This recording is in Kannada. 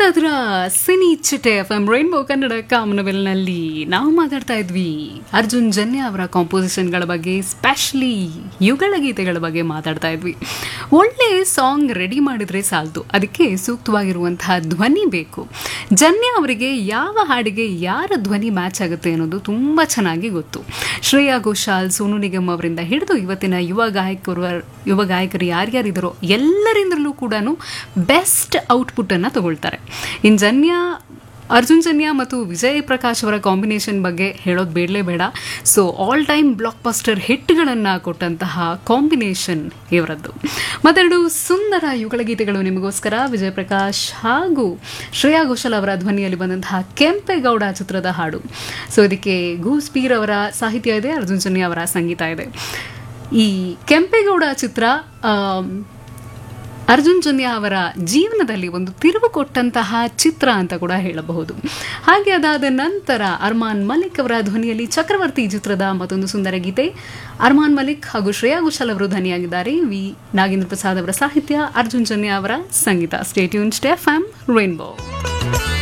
ಕೇಳ್ತಾ ಇದ್ರ ಸಿನಿ ಚಿಟೆ ಎಫ್ ಎಂ ರೈನ್ಬೋ ಕನ್ನಡ ಕಾಮನವೆಲ್ನಲ್ಲಿ ನಾವು ಮಾತಾಡ್ತಾ ಇದ್ವಿ ಅರ್ಜುನ್ ಜನ್ಯ ಅವರ ಕಾಂಪೋಸಿಷನ್ಗಳ ಬಗ್ಗೆ ಸ್ಪೆಷಲಿ ಯುಗಳ ಗೀತೆಗಳ ಬಗ್ಗೆ ಮಾತಾಡ್ತಾ ಇದ್ವಿ ಒಳ್ಳೆ ಸಾಂಗ್ ರೆಡಿ ಮಾಡಿದ್ರೆ ಸಾಲದು ಅದಕ್ಕೆ ಸೂಕ್ತವಾಗಿರುವಂತಹ ಧ್ವನಿ ಬೇಕು ಜನ್ಯ ಅವರಿಗೆ ಯಾವ ಹಾಡಿಗೆ ಯಾರ ಧ್ವನಿ ಮ್ಯಾಚ್ ಆಗುತ್ತೆ ಅನ್ನೋದು ತುಂಬ ಚೆನ್ನಾಗಿ ಗೊತ್ತು ಶ್ರೇಯಾ ಘೋಷಾಲ್ ಸೋನು ನಿಗಮ್ ಅವರಿಂದ ಹಿಡಿದು ಇವತ್ತಿನ ಯುವ ಗಾಯಕರು ಯುವ ಗಾಯಕರು ಯಾರ್ಯಾರಿದ್ದಾರೋ ಎಲ್ಲರಿಂದಲೂ ಕೂಡ ಬೆಸ್ಟ್ ಔಟ್ಪುಟ್ಟನ್ನು ತಗೊಳ್ತಾರೆ ಇನ್ನು ಜನ್ಯ ಅರ್ಜುನ್ ಜನ್ಯ ಮತ್ತು ವಿಜಯ್ ಪ್ರಕಾಶ್ ಅವರ ಕಾಂಬಿನೇಷನ್ ಬಗ್ಗೆ ಹೇಳೋದು ಬೇಡಲೇ ಬೇಡ so all time blockbuster ಹಿಟ್ಗಳನ್ನು ಕೊಟ್ಟಂತಹ ಕಾಂಬಿನೇಷನ್ ಇವರದ್ದು ಮತ್ತೆರಡು ಸುಂದರ ಯುಗಳ ಗೀತೆಗಳು ನಿಮಗೋಸ್ಕರ ವಿಜಯ್ ಪ್ರಕಾಶ್ ಹಾಗೂ ಶ್ರೇಯಾ ಘೋಷಾಲ್ ಅವರ ಧ್ವನಿಯಲ್ಲಿ ಬಂದಂತಹ ಕೆಂಪೇಗೌಡ ಚಿತ್ರದ ಹಾಡು ಸೊ ಇದಕ್ಕೆ ಗೂಸ್ಪೀರ್ ಅವರ ಸಾಹಿತ್ಯ ಇದೆ ಅರ್ಜುನ್ ಜನ್ಯ ಅವರ ಸಂಗೀತ ಇದೆ ಈ ಕೆಂಪೇಗೌಡ ಚಿತ್ರ ಆಮ್, ಅರ್ಜುನ್ ಜನ್ಯ ಅವರ ಜೀವನದಲ್ಲಿ ಒಂದು ತಿರುವು ಕೊಟ್ಟಂತಹ ಚಿತ್ರ ಅಂತ ಕೂಡ ಹೇಳಬಹುದು ಹಾಗೆ ಅದಾದ ನಂತರ ಅರ್ಮಾನ್ ಮಲಿಕ್ ಅವರ ಧ್ವನಿಯಲ್ಲಿ ಚಕ್ರವರ್ತಿ ಚಿತ್ರದ ಮತ್ತೊಂದು ಸುಂದರ ಗೀತೆ ಅರ್ಮಾನ್ ಮಲಿಕ್ ಹಾಗೂ ಶ್ರೇಯಾ ಘೋಷಾಲ್ ಅವರು ಧ್ವನಿಯಾಗಿದ್ದಾರೆ ವಿ ನಾಗೇಂದ್ರ ಪ್ರಸಾದ್ ಅವರ ಸಾಹಿತ್ಯ ಅರ್ಜುನ್ ಜನ್ಯ ಅವರ ಸಂಗೀತ ಸ್ಟೇಟ್ಯೂನ್ ಸ್ಟೆಫ್ ಆಮ್ ರೈನ್ಬೋ